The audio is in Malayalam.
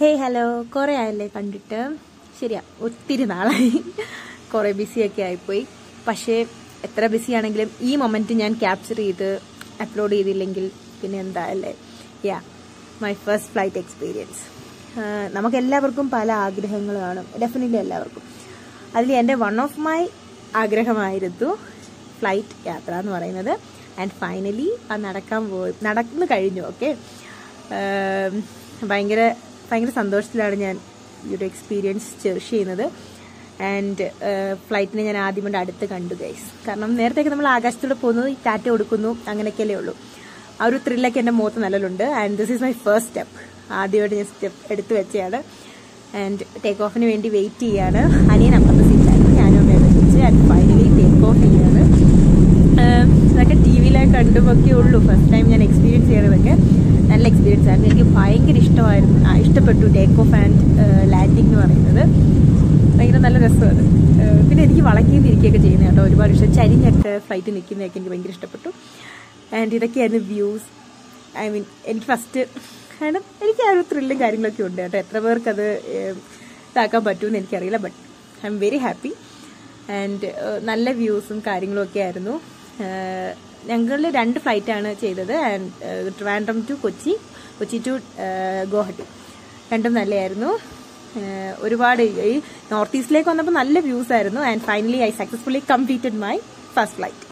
ഹേയ് ഹലോ കുറേ ആയല്ലേ കണ്ടിട്ട് ശരിയാ ഒത്തിരി നാളായി കുറേ ബിസിയൊക്കെ ആയിപ്പോയി പക്ഷേ എത്ര ബിസി ആണെങ്കിലും ഈ മൊമെന്റ് ഞാൻ ക്യാപ്ചർ ചെയ്ത് അപ്ലോഡ് ചെയ്തില്ലെങ്കിൽ പിന്നെ എന്താ അല്ലേ yeah my first flight experience നമുക്ക് എല്ലാവർക്കും പല ആഗ്രഹങ്ങൾ കാണും ഡെഫിനറ്റ്ലി എല്ലാവർക്കും അതിൽ എൻ്റെ വൺ ഓഫ് മൈ ആഗ്രഹമായിരുന്നു ഫ്ലൈറ്റ് യാത്ര എന്ന് പറയുന്നത് ആൻഡ് ഫൈനലി അത് നടക്കാൻ പോയി നടന്നു കഴിഞ്ഞു ഓക്കെ ഭയങ്കര ഭയങ്കര സന്തോഷത്തിലാണ് ഞാൻ ഈ ഒരു എക്സ്പീരിയൻസ് ചെറിഷ് ചെയ്യുന്നത് ആൻഡ് ഫ്ലൈറ്റിനെ ഞാൻ ആദ്യം കൊണ്ട് അടുത്ത് കണ്ടു ഗൈസ് കാരണം നേരത്തേക്ക് നമ്മൾ ആകാശത്തൂടെ പോകുന്നു ടാറ്റ കൊടുക്കുന്നു അങ്ങനെയൊക്കെയല്ലേ ഉള്ളൂ ആ ഒരു ത്രില്ലൊക്കെ എൻ്റെ മുഖത്ത് നല്ലലുണ്ട് and this is my first step ആദ്യമായിട്ട് ഞാൻ സ്റ്റെപ്പ് എടുത്തു വെച്ചതാണ് ആൻഡ് ടേക്ക് ഓഫിന് വേണ്ടി വെയിറ്റ് ചെയ്യാണ് അനിയൻ അപ്പുറത്തെ സീറ്റായിരുന്നു ഞാനും വെച്ച് ആൻഡ് ഫൈനലി ടേക്ക് ഓഫ് ചെയ്യാണ് ഇതൊക്കെ ടി വിയിലൊക്കെ കണ്ടുമൊക്കെ ഉള്ളൂ ഫസ്റ്റ് ടൈം ഞാൻ എക്സ്പീരിയൻസ് ചെയ്യണതൊക്കെ നല്ല എക്സ്പീരിയൻസ് ആയിരുന്നു എനിക്ക് ഭയങ്കര ഇഷ്ടമായിരുന്നു ആ, ഇഷ്ടപ്പെട്ടു ടേക്ക് ഓഫ് ആൻഡ് ലാൻഡിങ് എന്ന് പറയുന്നത് ഭയങ്കര നല്ല രസമാണ് പിന്നെ എനിക്ക് വളയ്ക്കുകയും തിരിക്കുകയൊക്കെ ചെയ്യുന്നത് കേട്ടോ ഒരുപാട് ഇഷ്ടം ചരിഞ്ഞൊക്കെ ഫ്ലൈറ്റ് നിൽക്കുന്നതൊക്കെ എനിക്ക് ഭയങ്കര ഇഷ്ടപ്പെട്ടു ആൻഡ് ഇതൊക്കെയായിരുന്നു വ്യൂസ് ഐ മീൻ എനിക്ക് ഫസ്റ്റ് കാരണം എനിക്ക് ആ ഒരു ത്രില്ലും കാര്യങ്ങളൊക്കെ ഉണ്ട് കേട്ടോ എത്ര പേർക്ക് അത് ഏഹ്, ഇതാക്കാൻ പറ്റുമെന്ന് എനിക്കറിയില്ല but I'm very happy and നല്ല വ്യൂസും കാര്യങ്ങളും ഒക്കെ ആയിരുന്നു ഞങ്ങൾ രണ്ട് ഫ്ലൈറ്റാണ് ചെയ്തത് and Trivandrum to Kochi Kochi to Guwahati രണ്ടും നല്ലതായിരുന്നു ഏഹ് ഒരുപാട് ഈ നോർത്ത് ഈസ്റ്റിലേക്ക് വന്നപ്പോൾ നല്ല വ്യൂസ് ആയിരുന്നു and finally I successfully completed my first flight